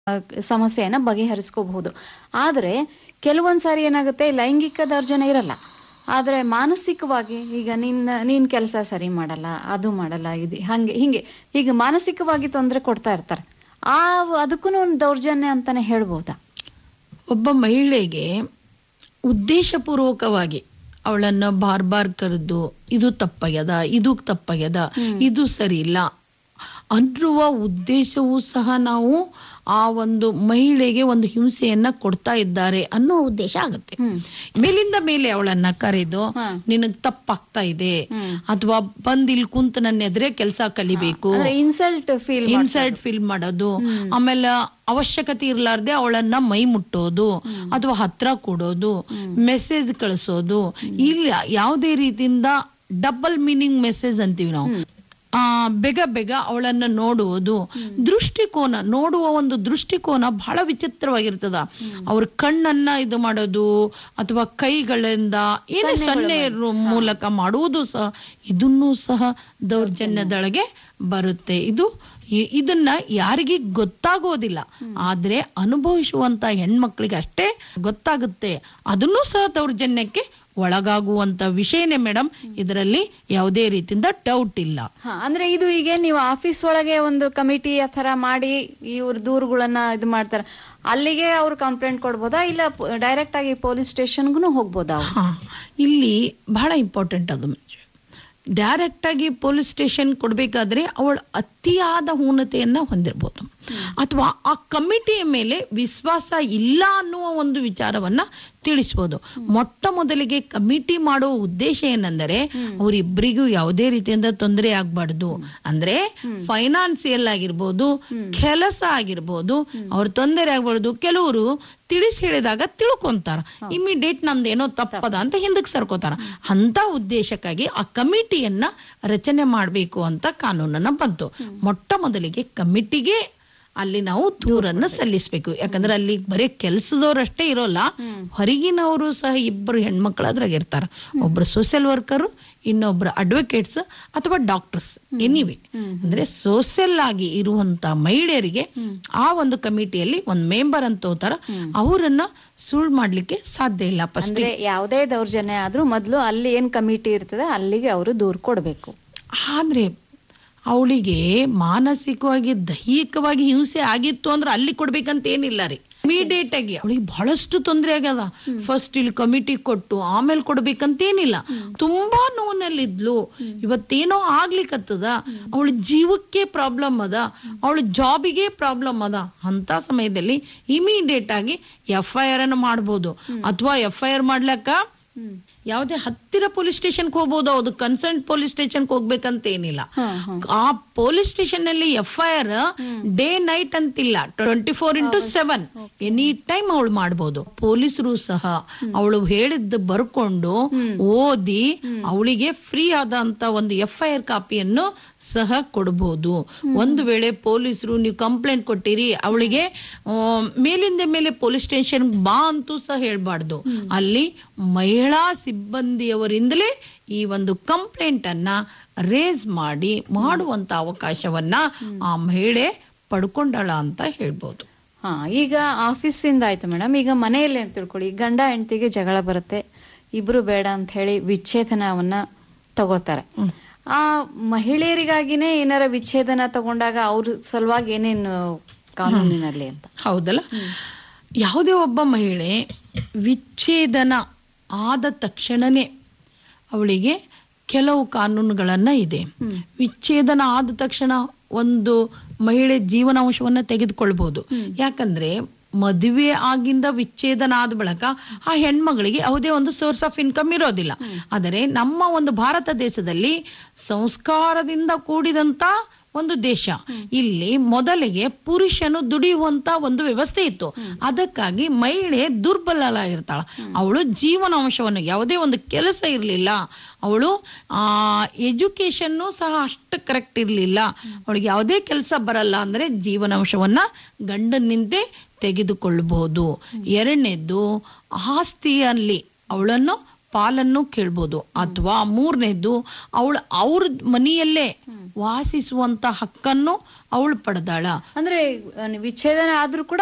ಆ, ಸಮಸ್ಯೆಯನ್ನ ಬಗೆಹರಿಸ್ಕೋಬಹುದು ಆದ್ರೆ ಕೆಲವೊಂದ್ ಸಾರಿ ಏನಾಗುತ್ತೆ ಲೈಂಗಿಕ ದೌರ್ಜನ್ಯ ಇರಲ್ಲ ಆದ್ರೆ ಮಾನಸಿಕವಾಗಿ ಈಗ ನಿನ್ನ ನೀನ್ ಕೆಲಸ ಸರಿ ಮಾಡಲ್ಲ ಅದು ಮಾಡಲ್ಲ ಇದು ಹಂಗೆ ಹಿಂಗೆ ಈಗ ಮಾನಸಿಕವಾಗಿ ತೊಂದರೆ ಕೊಡ್ತಾ ಇರ್ತಾರೆ ಆ ಅದಕ್ಕೂ ಒಂದು ದೌರ್ಜನ್ಯ ಅಂತಾನೆ ಹೇಳ್ಬೋದಾ ಒಬ್ಬ ಮಹಿಳೆಗೆ ಉದ್ದೇಶಪೂರ್ವಕವಾಗಿ ಅವಳನ್ನ ಬಾರ್ ಬಾರ್ ಕರೆದು ಇದು ತಪ್ಪಾಗ್ಯದ ಇದು ತಪ್ಪಾಗ್ಯದ ಇದು ಸರಿ ಇಲ್ಲ ಅನ್ನುವ ಉದ್ದೇಶವೂ ಸಹ ನಾವು ಆ ಒಂದು ಮಹಿಳೆಗೆ ಒಂದು ಹಿಂಸೆಯನ್ನ ಕೊಡ್ತಾ ಇದ್ದಾರೆ ಅನ್ನೋ ಉದ್ದೇಶ ಆಗುತ್ತೆ ಹ್ಮ್. ಮೇಲಿಂದ ಮೇಲೆ ಅವಳನ್ನ ಕರೆದು ಹಾ. ನಿನಗ್ ತಪ್ಪಾಗ್ತಾ ಇದೆ ಹ್ಮ್. ಅಥವಾ ಬಂದ್ ಇಲ್ಲಿ ಕುಂತ ನನ್ನ ಎದುರೇ ಕೆಲಸ ಕಲಿಬೇಕು ಅಂದ್ರೆ ಇನ್ಸಲ್ಟ್ ಫೀಲ್ ಇನ್ಸಲ್ಟ್ ಫೀಲ್ ಮಾಡೋದು ಆಮೇಲೆ ಅವಶ್ಯಕತೆ ಇರ್ಲಾರ್ದೆ ಅವಳನ್ನ ಮೈ ಮುಟ್ಟೋದು ಅಥವಾ ಹತ್ರ ಕೊಡೋದು ಮೆಸೇಜ್ ಕಳಿಸೋದು ಇಲ್ಲ ಯಾವುದೇ ರೀತಿಯಿಂದ ಡಬಲ್ ಮೀನಿಂಗ್ ಮೆಸೇಜ್ ಅಂತೀವಿ ನಾವು ಆ ಬೇಗ ಬೇಗ ಅವಳನ್ನ ನೋಡುವುದು ದೃಷ್ಟಿಕೋನ ನೋಡುವ ಒಂದು ದೃಷ್ಟಿಕೋನ ಬಹಳ ವಿಚಿತ್ರವಾಗಿರ್ತದ ಅವ್ರ ಕಣ್ಣನ್ನ ಇದು ಮಾಡೋದು ಅಥವಾ ಕೈಗಳಿಂದ ಏನೇ ಸೊನ್ನೆ ಮೂಲಕ ಮಾಡುವುದು ಸಹ ಇದನ್ನೂ ಸಹ ದೌರ್ಜನ್ಯದೊಳಗೆ ಬರುತ್ತೆ ಇದು ಇ- ಇದನ್ನ ಯಾರಿಗೆ ಗೊತ್ತಾಗೋದಿಲ್ಲ ಆದ್ರೆ ಅನುಭವಿಸುವಂತ ಹೆಣ್ಮಕ್ಳಿಗೆ ಅಷ್ಟೇ ಗೊತ್ತಾಗುತ್ತೆ ಅದನ್ನೂ ಸಹ ದೌರ್ಜನ್ಯಕ್ಕೆ ಒಳಗಾಗುವಂತ ವಿಷಯನೇ ಮೇಡಮ್ ಇದರಲ್ಲಿ ಯಾವುದೇ ರೀತಿಯಿಂದ ಡೌಟ್ ಇಲ್ಲ ಹಾ ಅಂದ್ರೆ ಇದು ಈಗ ನೀವು ಆಫೀಸ್ ಒಳಗೆ ಒಂದು ಕಮಿಟಿ ಆ ತರ ಮಾಡಿ ಇವ್ರ ದೂರುಗಳನ್ನ ಇದು ಮಾಡ್ತಾರೆ ಅಲ್ಲಿಗೆ ಅವ್ರು ಕಂಪ್ಲೇಂಟ್ ಕೊಡ್ಬೋದಾ ಇಲ್ಲ ಡೈರೆಕ್ಟ್ ಆಗಿ ಪೊಲೀಸ್ ಸ್ಟೇಷನ್ಗೂ ಹೋಗ್ಬೋದಾ ಅವ್ರು? ಹಾ ಇಲ್ಲಿ ಬಹಳ ಇಂಪಾರ್ಟೆಂಟ್ ಅದು ಡೈರೆಕ್ಟ್ ಆಗಿ ಪೊಲೀಸ್ ಸ್ಟೇಷನ್ ಕೊಡ್ಬೇಕಾದ್ರೆ ಅವಳು ಅತಿಯಾದ ಊನತೆಯನ್ನ ಹೊಂದಿರಬಹುದು ಅಥವಾ ಆ ಕಮಿಟಿಯ ಮೇಲೆ ವಿಶ್ವಾಸ ಇಲ್ಲ ಅನ್ನುವ ಒಂದು ವಿಚಾರವನ್ನ ತಿಳಿಸಬಹುದು ಮೊಟ್ಟ ಮೊದಲಿಗೆ ಕಮಿಟಿ ಮಾಡುವ ಉದ್ದೇಶ ಏನಂದರೆ ಅವರಿಬ್ಬರಿಗೂ ಯಾವುದೇ ರೀತಿಯಿಂದ ತೊಂದರೆ ಆಗ್ಬಾರ್ದು ಅಂದ್ರೆ ಫೈನಾನ್ಸಿಯಲ್ ಆಗಿರ್ಬೋದು ಕೆಲಸ ಆಗಿರ್ಬೋದು ಅವ್ರ ತೊಂದರೆ ಆಗ್ಬಾರ್ದು ಕೆಲವರು ತಿಳಿಸಿ ಹೇಳಿದಾಗ ತಿಳ್ಕೊಂತಾರ ಇಮಿಡಿಯೇಟ್ ನಮ್ದೇನೋ ತಪ್ಪದ ಅಂತ ಹಿಂದಕ್ಕೆ ಸರ್ಕೋತಾರ ಅಂತ ಉದ್ದೇಶಕ್ಕಾಗಿ ಆ ಕಮಿಟಿಯನ್ನ ರಚನೆ ಮಾಡಬೇಕು ಅಂತ ಕಾನೂನನ್ನ ಬಂತು ಮೊಟ್ಟ ಮೊದಲಿಗೆ ಕಮಿಟಿಗೆ ಅಲ್ಲಿ ನಾವು ದೂರನ್ನು ಸಲ್ಲಿಸಬೇಕು ಯಾಕಂದ್ರೆ ಅಲ್ಲಿ ಬರೀ ಕೆಲಸದವರಷ್ಟೇ ಇರೋಲ್ಲ ಹೊರಗಿನವರು ಸಹ ಇಬ್ಬರು ಹೆಣ್ಮಕ್ಳು ಅದ್ರಾಗ ಇರ್ತಾರ ಒಬ್ರು ಸೋಷಿಯಲ್ ವರ್ಕರ್ ಇನ್ನೊಬ್ರು ಅಡ್ವೊಕೇಟ್ಸ್ ಅಥವಾ ಡಾಕ್ಟರ್ಸ್ ಎನಿವೆ ಅಂದ್ರೆ ಸೋಷಿಯಲ್ ಆಗಿ ಇರುವಂತ ಮಹಿಳೆಯರಿಗೆ ಆ ಒಂದು ಕಮಿಟಿಯಲ್ಲಿ ಒಂದು ಮೆಂಬರ್ ಅಂತ ಹೋತಾರ ಅವರನ್ನ ಸುಳ್ಳು ಮಾಡ್ಲಿಕ್ಕೆ ಸಾಧ್ಯ ಇಲ್ಲ ಫಸ್ಟ್ ಅಂದ್ರೆ ಯಾವುದೇ ದೌರ್ಜನ್ಯ ಆದ್ರೂ ಮೊದ್ಲು ಅಲ್ಲಿ ಏನ್ ಕಮಿಟಿ ಇರ್ತದೆ ಅಲ್ಲಿಗೆ ಅವರು ದೂರ್ ಕೊಡ್ಬೇಕು ಆದ್ರೆ ಅವಳಿಗೆ ಮಾನಸಿಕವಾಗಿ ದೈಹಿಕವಾಗಿ ಹಿಂಸೆ ಆಗಿತ್ತು ಅಂದ್ರೆ ಅಲ್ಲಿ ಕೊಡ್ಬೇಕಂತ ಏನಿಲ್ಲ ರೀ ಇಮಿಡಿಯೇಟ್ ಆಗಿ ಅವಳಿಗೆ ಬಹಳಷ್ಟು ತೊಂದರೆ ಆಗ್ಯದ ಫಸ್ಟ್ ಇಲ್ಲಿ ಕಮಿಟಿ ಕೊಟ್ಟು ಆಮೇಲೆ ಕೊಡ್ಬೇಕಂತ ಏನಿಲ್ಲ ತುಂಬಾ ನೋವಿನಲ್ಲಿದ್ಲು ಇವತ್ತೇನೋ ಆಗ್ಲಿಕ್ಕತ್ತದ ಅವಳ ಜೀವಕ್ಕೆ ಪ್ರಾಬ್ಲಮ್ ಅದ ಅವಳ ಜಾಬಿಗೆ ಪ್ರಾಬ್ಲಮ್ ಅದ ಅಂತ ಸಮಯದಲ್ಲಿ ಇಮಿಡಿಯೇಟ್ ಆಗಿ ಎಫ್ ಐ ಆರ್ ಅನ್ನು ಮಾಡ್ಬೋದು ಅಥವಾ ಎಫ್ ಐ ಆರ್ ಮಾಡ್ಲಕ್ಕ ಯಾವುದೇ ಹತ್ತಿರ ಪೊಲೀಸ್ ಸ್ಟೇಷನ್ಗೆ ಹೋಗ್ಬೋದು ಅದು ಕನ್ಸರ್ನ್ ಪೊಲೀಸ್ ಸ್ಟೇಷನ್ಗೆ ಹೋಗ್ಬೇಕಂತ ಏನಿಲ್ಲ ಆ ಪೊಲೀಸ್ ಸ್ಟೇಷನ್ ನಲ್ಲಿ F I R day night ಅಂತಿಲ್ಲ twenty four into seven any time ಅವಳು ಮಾಡ್ಬೋದು ಪೊಲೀಸರು ಸಹ ಅವಳು ಹೇಳಿದ್ದು ಬರ್ಕೊಂಡು ಓದಿ ಅವಳಿಗೆ ಫ್ರೀ ಆದಂತ ಒಂದು ಎಫ್ ಐ ಆರ್ ಕಾಪಿಯನ್ನು ಸಹ ಕೊಡಬಹುದು ಒಂದು ವೇಳೆ ಪೊಲೀಸರು ನೀವು ಕಂಪ್ಲೇಂಟ್ ಕೊಟ್ಟಿರಿ ಅವಳಿಗೆ ಆ, ಮೇಲಿಂದ ಮೇಲೆ ಪೊಲೀಸ್ ಸ್ಟೇಷನ್ ಬಾ ಅಂತೂ ಸಹ ಹೇಳ್ಬಾರ್ದು ಅಲ್ಲಿ ಮಹಿಳಾ ಸಿಬ್ಬಂದಿಯವರಿಂದಲೇ ಈ ಒಂದು ಕಂಪ್ಲೇಂಟ್ ಅನ್ನ ರೇಸ್ ಮಾಡಿ ಮಾಡುವಂತ ಅವಕಾಶವನ್ನ ಆ ಮಹಿಳೆ ಪಡ್ಕೊಂಡಳ ಅಂತ ಹೇಳ್ಬೋದು ಹಾ ಈಗ ಆಫೀಸ್ ಇಂದ ಆಯ್ತು ಮೇಡಮ್ ಈಗ ಮನೆಯಲ್ಲಿ ಅಂತ ತಿಳ್ಕೊಳ್ಳಿ ಗಂಡ ಹೆಂಡತಿಗೆ ಜಗಳ ಬರುತ್ತೆ ಇಬ್ರು ಬೇಡ ಅಂತ ಹೇಳಿ ವಿಚ್ಛೇದನವನ್ನ ತಗೋತಾರೆ ಆ ಮಹಿಳೆಯರಿಗಾಗಿನೇ ಏನಾರ ವಿಚ್ಛೇದನ ತಗೊಂಡಾಗ ಅವ್ರ ಸಲುವಾಗಿ ಏನೇನು ಕಾನೂನಿನಲ್ಲಿ ಅಂತ ಹೌದಲ್ಲ ಯಾವುದೇ ಒಬ್ಬ ಮಹಿಳೆ ವಿಚ್ಛೇದನ ಆದ ತಕ್ಷಣನೇ ಅವಳಿಗೆ ಕೆಲವು ಕಾನೂನುಗಳನ್ನ ಇದೆ ವಿಚ್ಛೇದನ ಆದ ತಕ್ಷಣ ಒಂದು ಮಹಿಳೆ ಜೀವನಾಂಶವನ್ನ ತೆಗೆದುಕೊಳ್ಬಹುದು ಯಾಕಂದ್ರೆ ಮದುವೆ ಆಗಿಂದ ವಿಚ್ಛೇದನ ಆದ ಬಳಿಕ ಆ ಹೆಣ್ಮಗಳಿಗೆ ಯಾವುದೇ ಒಂದು ಸೋರ್ಸ್ ಆಫ್ ಇನ್ಕಮ್ ಇರೋದಿಲ್ಲ ಆದರೆ ನಮ್ಮ ಒಂದು ಭಾರತ ದೇಶದಲ್ಲಿ ಸಂಸ್ಕಾರದಿಂದ ಕೂಡಿದಂತ ಒಂದು ದೇಶ ಇಲ್ಲಿ ಮೊದಲಿಗೆ ಪುರುಷನು ದುಡಿಯುವಂತ ಒಂದು ವ್ಯವಸ್ಥೆ ಇತ್ತು ಅದಕ್ಕಾಗಿ ಮಹಿಳೆ ದುರ್ಬಲರಾಗಿರ್ತಾಳ ಅವಳು ಜೀವನಾಂಶವನ್ನು ಯಾವುದೇ ಒಂದು ಕೆಲಸ ಇರಲಿಲ್ಲ ಅವಳು ಆ ಎಜುಕೇಶನ್ ಸಹ ಅಷ್ಟು ಕರೆಕ್ಟ್ ಇರಲಿಲ್ಲ ಅವಳಿಗೆ ಯಾವುದೇ ಕೆಲಸ ಬರಲ್ಲ ಅಂದ್ರೆ ಜೀವನಾಂಶವನ್ನ ಗಂಡನಿಂದೆ ತೆಗೆದುಕೊಳ್ಳಬಹುದು ಎರಡನೇದ್ದು ಆಸ್ತಿಯಲ್ಲಿ ಅವಳನ್ನು ಪಾಲನ್ನು ಕೇಳ್ಬೋದು ಅಥವಾ ಮೂರನೇದ್ದು ಅವಳು ಅವ್ರ ಮನೆಯಲ್ಲೇ ವಾಸಿಸುವಂತ ಹಕ್ಕನ್ನು ಅವಳು ಪಡೆದಾಳ ಅಂದ್ರೆ ಅಹ್, ವಿಚ್ಛೇದನ ಆದ್ರೂ ಕೂಡ